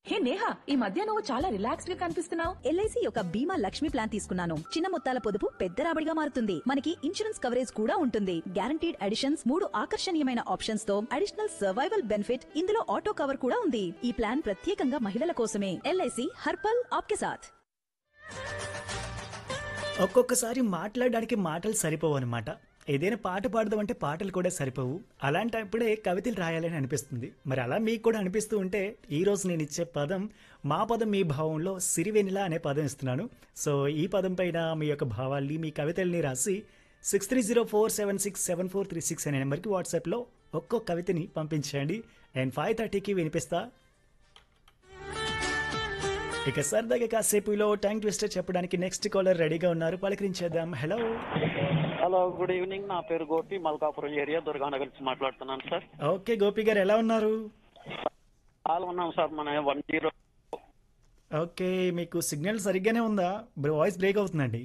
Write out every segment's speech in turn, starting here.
హే నేహా ఈ మధ్య నువ్వు చాలా రిలాక్స్డ్ గా కనిపిస్తున్నావు ఎల్ఐసి యొక్క బీమా లక్ష్మి ప్లాన్ తీసుకున్నాను చిన్న మొత్తాల పొదుపు పెద్ద రాబడిగా మారుతుంది మనకి ఇన్సూరెన్స్ కవరేజ్ కూడా ఉంటుంది గ్యారంటీడ్ అడిషన్స్ మూడు ఆకర్షణీయమైన ఆప్షన్స్ తో అడిషనల్ సర్వైవల్ బెనిఫిట్ ఇందులో ఆటో కవర్ కూడా ఉంది ఈ ప్లాన్ ప్రత్యేకంగా మహిళల కోసమే ఎల్ఐసి హర్పల్ ఆప్కే సాథ్ ఒక్కొక్కసారి మాట్లాడడానికి మాటలు సరిపోవు అనమాట ఏదైనా పాట పాడదామంటే పాటలు కూడా సరిపోవు అలాంటప్పుడే కవితలు రాయాలని అనిపిస్తుంది మరి అలా మీకు కూడా అనిపిస్తూ ఉంటే ఈ రోజు నేను ఇచ్చే పదం మా పదం మీ భావంలో సిరివెనిలా అనే పదం ఇస్తున్నాను సో ఈ పదం పైన మీ యొక్క భావాల్ని మీ కవితల్ని రాసి six three zero four seven six seven four three six అనే నెంబర్కి వాట్సాప్లో ఒక్కో కవితని పంపించండి అండ్ ఫైవ్ థర్టీకి వినిపిస్తా ఇక సరదాగా కాసేపులో టైం ట్విస్టర్ చెప్పడానికి నెక్స్ట్ కాలర్ రెడీగా ఉన్నారు పలకరించేద్దాం హలో హలో గుడ్ ఈవినింగ్ నా పేరు గోపి మల్కాపురం ఏరియా దుర్గానగర్ నుంచి మాట్లాడుతున్నాను సార్ ఓకే గోపి గారు ఎలా ఉన్నారు ఆల్ ఉన్నాం సార్ మన వన్ జీరో ఓకే మీకు సిగ్నల్ సరిగ్గానే ఉందా వాయిస్ బ్రేక్ అవుతుందండి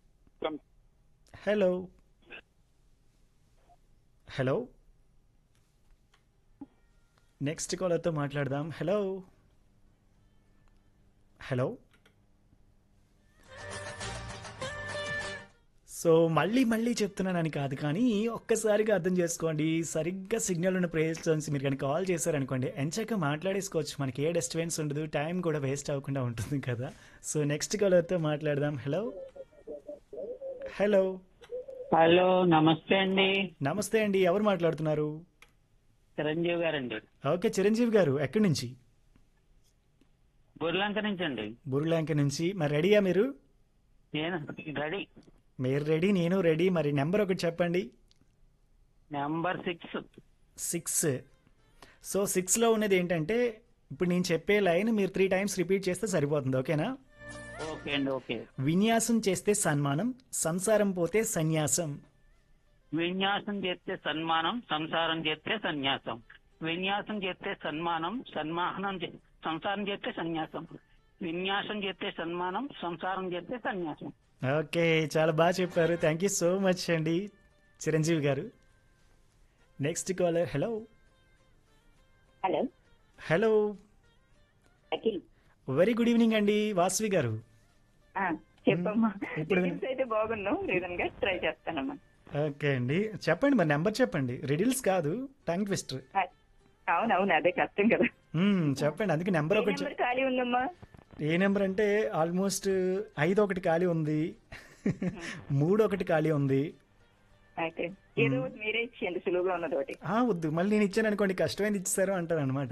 హలో హలో నెక్స్ట్ కాలర్తో మాట్లాడదాం హలో హలో సో మళ్ళీ మళ్ళీ చెప్తున్నానని కాదు కానీ ఒక్కసారిగా అర్థం చేసుకోండి సరిగ్గా సిగ్నల్ ఉన్న ప్లేస్ మీరు కనుక కాల్ చేశారనుకోండి ఎంచక్క మాట్లాడేసుకోవచ్చు మనకి ఏ డిస్టర్బెన్స్ ఉండదు టైం కూడా వేస్ట్ అవ్వకుండా ఉంటుంది కదా సో నెక్స్ట్ కాలర్తో మాట్లాడదాం హలో హలో హలో నమస్తే అండి నమస్తే అండి ఎవరు మాట్లాడుతున్నారు చిరంజీవి గారండి ఓకే చిరంజీవి గారు ఎక్కడి నుంచి బుర్లంక నుంచి అండి బుర్లాంక నుంచి మరి రెడీయా మీరు నేను రెడీ మీరు రెడీ నేను రెడీ మరి నెంబర్ ఒకటి చెప్పండి నెంబర్ సిక్స్ సిక్స్ సో సిక్స్లో ఉన్నది ఏంటంటే ఇప్పుడు నేను చెప్పే లైన్ మీరు త్రీ టైమ్స్ రిపీట్ చేస్తే సరిపోతుంది ఓకేనా ఓకే అండి ఓకే విన్యాసం చేస్తే సన్మానం సంసారం పోతే సన్యాసం విన్యాసం చేస్తే సన్మానం సంసారం చేస్తే సన్యాసం విన్యాసం చేస్తే సన్మానం సన్మానం చే- సంసారం చేస్తే సన్యాసం విన్యాసం చేస్తే సన్మానం సంసారం చేస్తే సన్యాసం ఓకే చాలా బాగా చెప్పారు థ్యాంక్ యూ సో మచ్ అండి Chiranjeevi garu next caller hello hello hello Akhil very good evening అండి వాసవి గారు ఆ, చెప్పమ్మా ఇప్పుడు రిజిల్స్ అయితే బాగున్నాం రీజన్ గా ట్రై చేస్తానమ్మా ఓకే అండి చెప్పండి మరి నెంబర్ చెప్పండి రిడిల్స్ కాదు టంగ్ ట్విస్టర్ ఆ, అవునవును అదే కష్టం కదా చెప్పండి అందుకే నెంబర్ ఏ ఒకటి నెంబర్ చెప్- ఖాళీ ఉందమ్మా ఏ నెంబర్ అంటే ఆల్మోస్ట్ ఐదు ఒకటి ఖాళీ ఉంది మూడు ఒకటి ఖాళీ ఉంది అయితే ఏదో ఒకటి మీరే ఇచ్చేయండి సులువుగా ఉన్నది ఒకటి ఆ వద్దు మళ్ళీ నేను ఇచ్చాను అనుకోండి కష్టమైంది ఇచ్చారు అంటారు అనమాట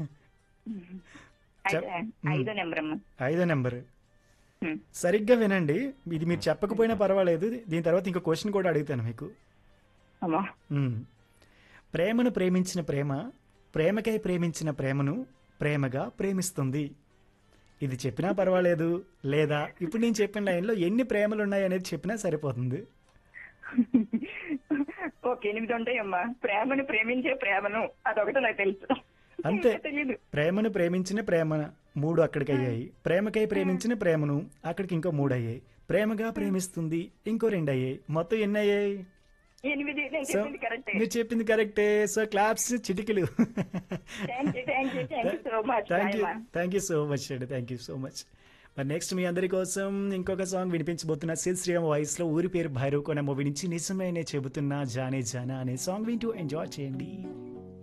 అయితే ఐదో నెంబర్ అమ్మా ఐదో నెంబర్ హ్మ్. సరిగ్గా వినండి ఇది మీరు చెప్పకపోయినా పర్వాలేదు దీని తర్వాత ఇంకో క్వశ్చన్ కూడా అడుగుతాను మీకు అమ్మా మ్మ్. ప్రేమను ప్రేమించిన ప్రేమ ప్రేమకై ప్రేమించిన ప్రేమను ప్రేమగా ప్రేమిస్తుంది ఇది చెప్పినా పర్వాలేదు లేదా ఇప్పుడు నేను చెప్పిన లైన్లో ఎన్ని ప్రేమలు ఉన్నాయి అనేది చెప్పినా సరిపోతుంది ఓకే ఎనిమిది ఉంటాయమ్మా ప్రేమను ప్రేమించే ప్రేమను అదొకటి నాకు తెలుసు అంతే ఇంకా తెలియదు ప్రేమను ప్రేమించిన ప్రేమ మూడు అక్కడికి అయ్యాయి ప్రేమకై ప్రేమించిన ప్రేమను అక్కడికి ఇంకో మూడు అయ్యాయి ప్రేమగా ప్రేమిస్తుంది ఇంకో రెండు అయ్యాయి మొత్తం ఎన్ని అయ్యాయి ఎనిమిది నేను సో చెప్పింది కరెక్టే మీరు చెప్పింది కరెక్టే సో క్లాప్స్ చిటికలు thank you thank you thank you so much thank you thank you so much అండి థ్యాంక్ యూ సో మచ్ మరి నెక్స్ట్ మీ అందరి కోసం ఇంకొక సాంగ్ వినిపించబోతున్న సిల్ శ్రీరామ్ వాయిస్ లో ఊరి పేరు భైరవ్ కొన మూవీ నుంచి నిజమైన చెబుతున్నా జానే జానా అనే సాంగ్ వింటూ ఎంజాయ్ చేయండి